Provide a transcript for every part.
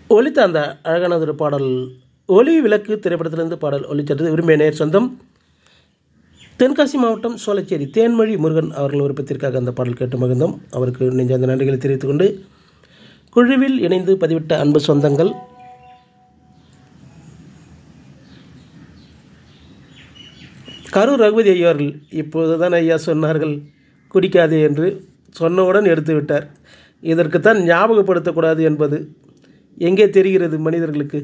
ஒலித்த அந்த அழகான ஒரு பாடல் ஒலி விளக்கு திரைப்படத்திலிருந்து பாடல் ஒலிச்சது விரும்பிய நேர் சொந்தம் தென்காசி மாவட்டம் சோலைச்சேரி தேன்மொழி முருகன் அவர்கள் விருப்பத்திற்காக அந்த பாடல் கேட்டு மகிழ்ந்தோம் அவருக்கு நெஞ்சார்ந்த நன்றிகளை தெரிவித்துக் கொண்டு குழுவில் இணைந்து பதிவிட்ட அன்பு சொந்தங்கள் கரூர் ரகுபதி ஐயா அவர்கள் இப்போதுதான் ஐயா சொன்னார்கள் குடிக்காதே என்று சொன்னவுடன் எடுத்து விட்டார் இதற்குத்தான் ஞாபகப்படுத்தக்கூடாது என்பது எங்கே தெரிகிறது மனிதர்களுக்கு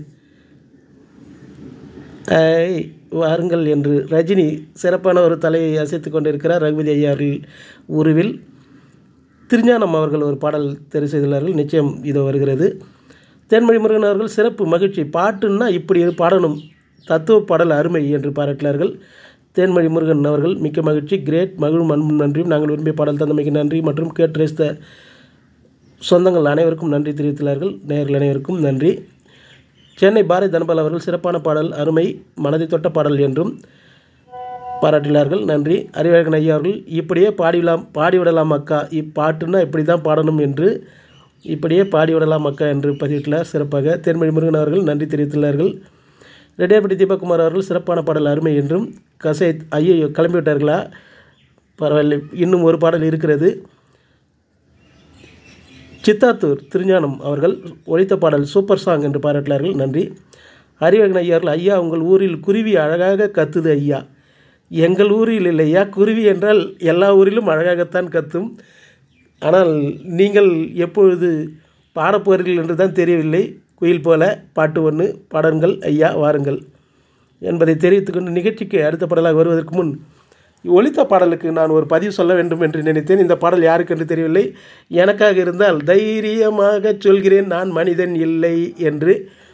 ஐ வாருங்கள் என்று ரஜினி சிறப்பான ஒரு தலையை அசைத்து கொண்டிருக்கிறார் ரகுபதி ஐயா அவர்கள் உருவில் திருஞானம் அவர்கள் ஒரு பாடல் தெரிவு செய்துள்ளார்கள் நிச்சயம் இது வருகிறது தேன்மொழி முருகன் அவர்கள் சிறப்பு மகிழ்ச்சி பாட்டுன்னா இப்படி பாடணும் தத்துவ பாடல் அருமை என்று பாராட்டினார்கள் தேன்மொழி முருகன் அவர்கள் மிக்க மகிழ்ச்சி கிரேட் மகிழும் அன்பும் நன்றியும் நாங்கள் விரும்பிய பாடல் தந்தமைக்கு நன்றி மற்றும் கேட்டு ரசித்த சொந்தங்கள் அனைவருக்கும் நன்றி தெரிவித்துள்ளார்கள் நேயர்கள் அனைவருக்கும் நன்றி சென்னை பாரதி தனபால் அவர்கள் சிறப்பான பாடல் அருமை மனதை தொட்ட பாடல் என்றும் பாராட்டினார்கள் நன்றி அறிவழகன் ஐயா அவர்கள் இப்படியே பாடிவிடலாம் பாடிவிடலாம் அக்கா இப்பாட்டுன்னா இப்படி தான் பாடணும் என்று இப்படியே பாடிவிடலாம் அக்கா என்று பதிவிட்டுள்ளார் சிறப்பாக தேன்மொழி முருகன் அவர்கள் நன்றி தெரிவித்துள்ளார்கள் ரெட்டியார்பட்டி தீபக்குமார் அவர்கள் சிறப்பான பாடல் அருமை என்றும் கசை ஐயோ கிளம்பிவிட்டார்களா பரவாயில்லை இன்னும் ஒரு பாடல் இருக்கிறது சித்தாத்தூர் திருஞானம் அவர்கள் ஒலித்த பாடல் சூப்பர் சாங் என்று பாராட்டினார்கள் நன்றி அறிவகன் ஐயா அவர்கள் ஐயா உங்கள் ஊரில் குருவி அழகாக கத்துது ஐயா எங்கள் ஊரில் இல்லையா குருவி என்றால் எல்லா ஊரிலும் அழகாகத்தான் கத்தும் ஆனால் நீங்கள் எப்பொழுது பாடப்போறீர்கள் என்று தான் தெரியவில்லை குயில் போல பாட்டு ஒன்று பாடங்கள் ஐயா வாருங்கள் என்பதை தெரிவித்துக்கொண்டு நிகழ்ச்சிக்கு அடுத்த பாடலாக வருவதற்கு முன் ஒலித்த பாடலுக்கு நான் ஒரு பதிவு சொல்ல வேண்டும் என்று நினைத்தேன் இந்த பாடல் யாருக்கு என்று தெரியவில்லை எனக்காக இருந்தால் தைரியமாக சொல்கிறேன் நான் மனிதன் இல்லை என்று